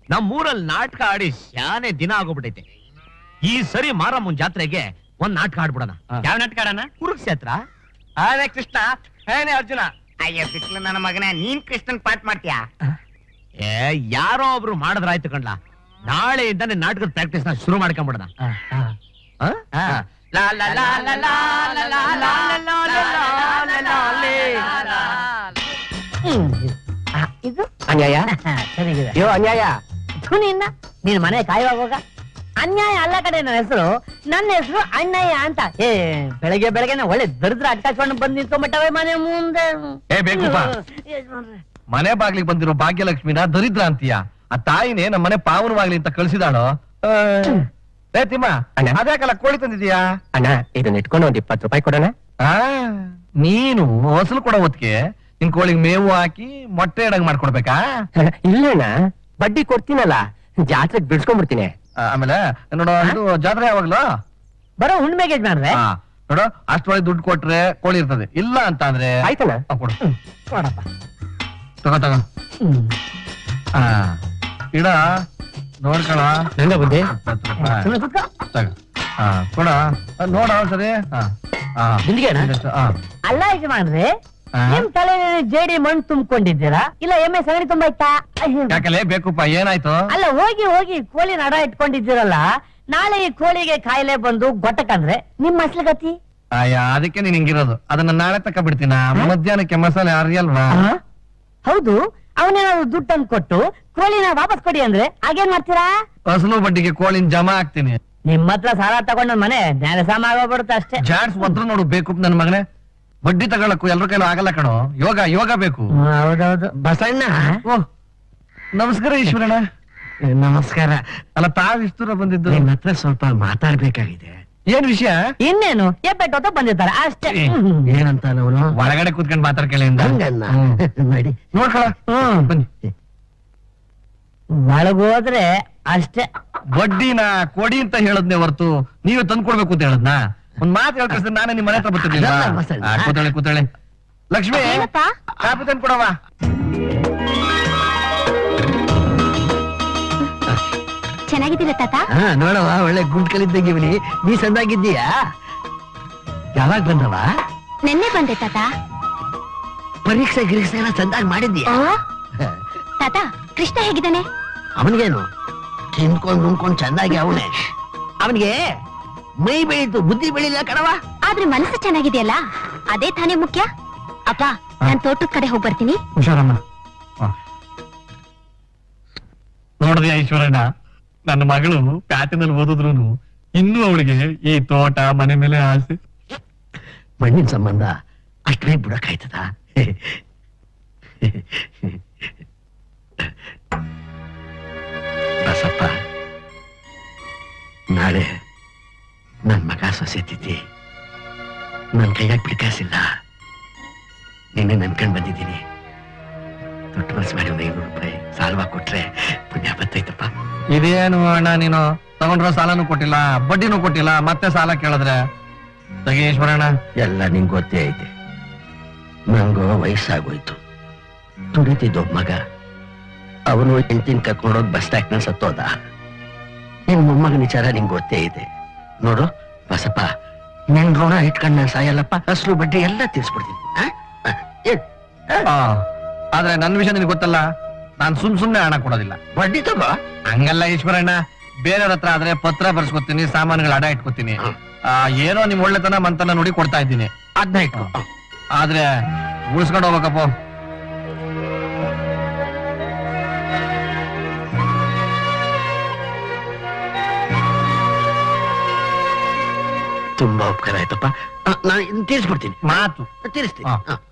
ನಮ್ಮೂರಲ್ಲಿ ನಾಟಕ ಆಡಿ ಶಾನೆ ದಿನ ಆಗೋಗ್ಬಿಟ್ಟೈತೆ ಈ ಸರಿ ಮಾರಮ್ಮನ್ ಜಾತ್ರೆಗೆ ಒಂದ್ ನಾಟಕ ಆಡ್ಬಿಡೋಣ ಯಾವ ನಾಟಕ ಆಡೋಣ ಕುರುಕ್ಷೇತ್ರ ಅದೇ ಕೃಷ್ಣ ಏನೇ ಅರ್ಜುನ ಅಯ್ಯ ಬಿಟ್ಲು ನನ್ನ ಮಗನೇ ನೀನ್ ಕೃಷ್ಣನ್ ಪಾಠ ಮಾಡ್ತೀಯಾ ಏ ಯಾರೋ ಒಬ್ರು ಮಾಡಿದ್ರಾಯ್ತು ಕಣ್ಲಾ ನಾಳೆಯಿಂದಾನೆ ನಾಟಕದ ಪ್ರಾಕ್ಟೀಸ್ ನ ಶುರು ಮಾಡ್ಕೊಂಡ್ಬಿಡೋಣ ಆ? ಲಾ ಲಾ ಲಾ ಲಾ ಲಾ ಲಾ ಲಾ ಲಾ ಲಾ ಲಾ ಲಾ ಲಾ ಲೇ. ಇದು ಅನ್ಯಾಯ ಚೆನ್ನಾಗಿದೆ ಅಯ್ಯೋ ಅನ್ಯಾಯ ನಿನ್ನ ನೀನ್ ಮನೆ ಕಾಯುವಾಗ ಅನ್ಯಾಯ ಅಲ್ಲ ಕಡೆ ನನ್ನ ಹೆಸರು ನನ್ನ ಹೆಸರು ಅಣ್ಣಯ್ಯ ಅಂತ ಏ ಬೆಳಗ್ಗೆ ಬೆಳಗ್ಗೆನೆ ಒಳ್ಳೆ ದರಿದ್ರ ಅಟ್ಟಾಚ್ಕೊಂಡು ಬಂದ್ ನಿಂತ್ಕೊಂಡ್ಬಿಟ್ಟವೆ ಮನೆ ಮುಂದೆ ಏ, ಬೇಕುಪ್ಪ. ಯಜಮಾನ್ರೆ. ಮನೆ ಬಾಗ್ಲಿಗೆ ಬಂದಿರೋ ಭಾಗ್ಯಲಕ್ಷ್ಮಿನ ದರಿದ್ರ ಅಂತೀಯ ಆ ತಾಯಿನೇ ನಮ್ಮ ಮನೆ ಪಾವನವಾಗ್ಲಿ ಅಂತ ಕಳ್ಸಿದಾಳು ಆ, ಏ ತಿಮ್ಮ ಅದ್ಯಾಕಲ್ಲ ಕೋಳಿ ತಂದಿದ್ಯಾ ಅಣ್ಣ ಇದನ್ನ ಇಟ್ಕೊಂಡು ಒಂದ್ ಇಪ್ಪತ್ತು ರೂಪಾಯಿ ಕೊಡೋಣ ಆ ನೀನು ಹೊಸಲು ಕೊಡೋ ಹೊತ್ತಿಗೆ ನಿನ್ ಕೋಳಿಗೆ ಮೇವು ಹಾಕಿ ಮೊಟ್ಟೆ ಇಡಂಗ್ ಮಾಡ್ಕೊಡ್ಬೇಕಾ ಇಲ್ಲಣ್ಣ ಬಡ್ಡಿ ಕೊಡ್ತೀನಲ್ಲ ಜಾತ್ರೆಗೆ ಬಿಡ್ಸ್ಕೊಂಡ್ಬಿಡ್ತೀನಿ ಆ, ಆಮೇಲೆ ನೋಡು ಇದು ಜಾತ್ರೆ ಯಾವಾಗ್ಲೂ ಬರೋ ಹುಣ್ಮೆಗೆ ಯಜಮಾನ್ರೆ ಆ, ನೋಡು ಅಷ್ಟೊಳಗೆ ದುಡ್ಡು ಕೊಟ್ರೆ ಕೋಳಿ ಇರ್ತದೆ ಇಲ್ಲ ಅಂತ ಅಂದ್ರೆ ಆಯ್ತಣ್ಣ ಆ, ಕೊಡು ಕೊಡಪ್ಪ ತಗೋ ತಗೋ ಹ್ಮ್. ಆ ಇಡ ನೋಡ್ಕೊಳ ನಂಗ ಬುದ್ಧಿ ಇಪ್ಪತ್ತು ರೂಪಾಯಿ ಸುಮ್ನೆ ಕೂತ್ಕೋ. ತಗೋ ಆ, ಕೊಡ ಆ, ನೋಡ ಒಂದ್ಸರಿ ಆ, ಆ. ಬಿಂದಿಗೆನಾ? ಇದೆಷ್ಟು? ಆ. ಅಲ್ಲ ಯಜಮಾನ್ರೆ ಆ? ನಿಮ್ ತಲೆ ಜೇಡಿ ಮಣ್ಣು ತುಂಬಿಕೊಂಡಿದ್ದೀರಾ ಇಲ್ಲ ಎಮ್ಮೆ ಸಗಣಿ ತುಂಬಾಯ್ತಾ ಅಯ್ಯೋ. ಯಾಕಲೆ ಬೇಕುಪ್ಪ ಏನಾಯ್ತು ಅಲ್ಲ ಹೋಗಿ ಹೋಗಿ ಕೋಳಿ ನಡ ಇಟ್ಕೊಂಡಿದ್ದೀರಲ್ಲ ನಾಳೆ ಈ ಕೋಳಿಗೆ ಕಾಯಿಲೆ ಬಂದು ಗೊಟ್ಟಕಂದ್ರೆ ನಿಮ್ ಮಸ್ಲ ಗತಿ ಅಯ್ಯ ಅದಕ್ಕೆ ನೀನ್ ಹಿಂಗಿರೋದು ಅದನ್ನ ನಾಳೆ ತಕ ಬಿಡ್ತೀನ ಮಧ್ಯಾಹ್ನಕ್ಕೆ ಮಸಾಲೆ ಅರಿಯಲ್ವಾ ಆ? ಹೌದು ಅವನೇನಾದ್ರು ದುಡ್ಡು ತಂದು ಕೊಟ್ಟು ಕೋಳಿನ ವಾಪಸ್ ಕೊಡಿ ಅಂದ್ರೆ ಹಾಗೇನ್ ಮಾಡ್ತೀರಾ ಅಸಲು ಬಡ್ಡಿಗೆ ಕೋಳಿನ ಜಮಾ ಹಾಕ್ತೀನಿ ನಿಮ್ ಹತ್ರ ಸಾಲ ತಗೊಂಡ ಮನೆ ಜ್ಞಾನಸಾಮ ಆಗೋಗ್ಬಿಡುತ್ತೆ ಅಷ್ಟೇ ಜಾಡ್ಸ್ ಒದ್ರು ನೋಡು ಬೇಕು ನನ್ ಮಗನೇ ಬಡ್ಡಿ ತಗೊಳಕ್ಕೂ ಎಲ್ರ ಕೈಲೂ ಆಗಲ್ಲ ಕಣೋ ಯೋಗ ಯೋಗ ಬೇಕು ಹೌದೌದು ಬಸಣ್ಣ ಓ ನಮಸ್ಕಾರ ಈಶ್ವರಣ್ಣ ನಮಸ್ಕಾರ ಅಲ್ಲ ತಾವ್ ಇಷ್ಟು ದೂರ ಬಂದಿದ್ದು ನಿಮ್ ಹತ್ರ ಸ್ವಲ್ಪ ಮಾತಾಡ್ಬೇಕಾಗಿದೆ ಏನ್ ವಿಷಯ ಇನ್ನೇನು ಎಪ್ಪೆಟ್ಟೊತ್ತ ಬಂದಿರ್ತಾರೆ ಅಷ್ಟೇ ಹ್ಮ್. ಏನಂತ ಅವನು ಒಳಗಡೆ ಕೂತ್ಕೊಂಡ್ ಮಾತಾಡ್ಕಳಿಂದ ಹಂಗನ್ನ ಮಾಡಿ ನೋಡ್ಕೊಳ ಹ್ಮ್. ಬನ್ನಿ ಒಳಗೋದ್ರೆ ಅಷ್ಟೇ ಬಡ್ಡಿನ ಕೊಡಿ ಅಂತ ಹೇಳದ್ನೆ ಹೊರ್ತು ನೀವೇ ತಂದು ಕೊಡ್ಬೇಕು ಅಂತ ಹೇಳದ್ನ ಒಂದ್ ಮಾತು ಹೇಳ್ಕಳಿಸಿದ್ರೆ ನಾನೇ ನಿಮ್ ಮನೆ ಹತ್ರ ಬರ್ತಿರ್ಲಿಲ್ಲ ಅದಲ್ಲ ಬಸಣ್ಣ. ಆ, ಕೂತಳೆ ಕೂತಳೆ ಲಕ್ಷ್ಮಿ ಏನಪ್ಪ? ಕಾಪಿ ತಂದು ಕೊಡವ ಚೆನ್ನಾಗಿದ್ದೀರ ತಾತ ಹಾ ನೋಡವ ಒಳ್ಳೆ ಗುಂಡ್ ಕಲಿದ್ದಂಗಿವ್ನಿ ನೀ ಸಂದಾಗಿದ್ದೀಯಾ ಯಾವಾಗ ಬಂದವ ನೆನ್ನೆ ಬಂದೆ ತಾತ ಪರೀಕ್ಷೆ ಗಿರೀಕ್ಷೆ ಎಲ್ಲ ಸಂದಾಗ್ ಮಾಡಿದ್ಯಾ ಆ? ತಾತ ಕೃಷ್ಣ ಹೇಗಿದ್ದಾನೆ ಅವನಿಗೇನು ತಿನ್ಕೊಂಡ್ ನುಂಡ್ಕೊಂಡ್ ಚಂದಾಗಿ ಅವನೇ ಅವನಿಗೆ ಮೈ ಬೆಳೀತು ಬುದ್ಧಿ ಬೆಳಿಲ್ಲ ಕಣವ ಆದ್ರೆ ಮನಸ್ಸು ಚೆನ್ನಾಗಿದೆಯಲ್ಲ ಅದೇ ತಾನೇ ಮುಖ್ಯ ಅಪ್ಪ ನಾನ್ ತೋಟದ ಕಡೆ ಹೋಗ್ ಬರ್ತೀನಿ ಹುಷಾರಮ್ಮ ನೋಡಿದ್ಯಾ ಈಶ್ವರಣ್ಣ ನನ್ನ ಮಗಳು ಪ್ಯಾಟಿನಲ್ಲಿ ಓದಿದ್ರು ಇನ್ನೂ ಅವಳಿಗೆ ಈ ತೋಟ ಮನೆ ಮೇಲೆ ಆಸೆ ಮಣ್ಣಿನ ಸಂಬಂಧ ಅಷ್ಟೇ ಬಿಡಕ್ಕಾಯ್ತದ ಬಸಪ್ಪ ನಾಳೆ ನನ್ ಮಗ ಸೊಸೆ ತಿಥಿ ನನ್ ಕೈಯಾಗ ಬಿಡ್ಕಾಸಿಲ್ಲ ನಿನ್ನೆ ನನ್ಕೊಂಡ್ ಬಂದಿದ್ದೀನಿ ದೊಡ್ಡ ಮನಸ್ಸು ಮಾಡಿ ಒಂದು ಐನೂರು ರೂಪಾಯಿ ಸಾಲ್ವ ಕೊಟ್ರೆ ಪುಣ್ಯ ಬರ್ತೈತಪ್ಪ ಇದೇನು ಅಣ್ಣ ನೀನು ತಗೊಂಡ್ರ ಸಾಲನೂ ಕೊಟ್ಟಿಲ್ಲ ಬಡ್ಡಿನೂ ಕೊಟ್ಟಿಲ್ಲ ಮತ್ತೆ ಸಾಲ ಕೇಳಿದ್ರೆ ತೆಗಿ ಈಶ್ವರಣ್ಣ ಎಲ್ಲ ನಿಂಗ್ ಗೊತ್ತೇ ಐತೆ ನಂಗು ವಯಸ್ಸಾಗೋಯ್ತು ದುಡಿತಿದ್ದ ಒಬ್ಬ ಮಗ ಅವನು ಹೆಂಡತಿನ ಕರ್ಕೊಂಡೋಗಿ ಬಸ್ ಸ್ಟ್ಯಾಕ್ನ ಸತ್ತೋದ ನಿನ್ ಮೊಮ್ಮಗನ ವಿಚಾರ ನಿಂಗ್ ಗೊತ್ತೇ ಇದೆ ನೋಡು ಬಸಪ್ಪ ನಿನ್ ಋಣ ಇಟ್ಕೊಂಡ್ ನಾನು ಸಾಯಲ್ಲಪ್ಪ ಅಸಲು ಬಡ್ಡಿ ಎಲ್ಲ ತೀರ್ಸ್ಬಿಡ್ತೀನಿ ಆ? ಆ, ಏನ್? ಆ, ಆದ್ರೆ ನನ್ನ ವಿಷಯ ನಿನಗೆ ಗೊತ್ತಲ್ಲ ನಾನ್ ಸುಮ್ ಸುಮ್ನೆ ಹಣ ಕೊಡೋದಿಲ್ಲ ಬಡ್ಡಿ ತಗೋ ಹಂಗಲ್ಲ ಈಶ್ವರಣ್ಣ ಬೇರೆಯವ್ರ ಹತ್ರ ಆದ್ರೆ ಪತ್ರ ಬರ್ಸ್ಕೊತೀನಿ ಸಾಮಾನುಗಳ ಅಡ ಇಟ್ಕೊತೀನಿ ಆ, ಏನೋ ನಿಮ್ ಒಳ್ಳೆತನ ಮಂತನ ನೋಡಿ ಕೊಡ್ತಾ ಇದ್ದೀನಿ ಅದನ್ನ ಇಟ್ಕೋ ಆದ್ರೆ ಉಳಿಸ್ಕೊಂಡು ಹೋಗ್ಬೇಕಪ್ಪ ತುಂಬಾ ಉಪಕಾರ ಆಯ್ತಪ್ಪ ಆ, ನಾನು ಇದನ್ನ ತೀರ್ಸ್ಬಿಡ್ತೀನಿ ಮಾತು ತೀರಿಸ್ತೀನಿ ಹಾ. ಆ.